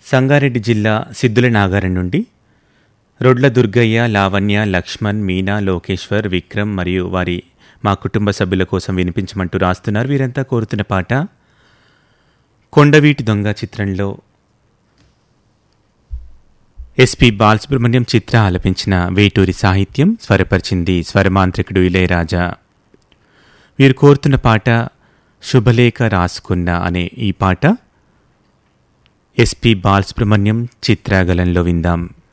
సంగారెడ్డి జిల్లా సిద్దుల నాగారం నుండి రొడ్ల దుర్గయ్య లావణ్య లక్ష్మణ్ మీనా లోకేశ్వర్ విక్రమ్ మరియు వారి మా కుటుంబ సభ్యుల కోసం వినిపించమంటూ రాస్తున్నారు వీరంతా కోరుతున్న పాట కొండవీటి దొంగ చిత్రంలో ఎస్పి బాలసుబ్రహ్మణ్యం చిత్ర ఆలపించిన వేటూరి సాహిత్యం స్వరపరిచింది స్వరమాంత్రికుడు ఇళయరాజా వీరు కోరుతున్న పాట శుభలేఖ రాసుకున్న అనే ఈ పాట ఎస్పి బాలసుబ్రహ్మణ్యం చిత్రాగలంలో విందాం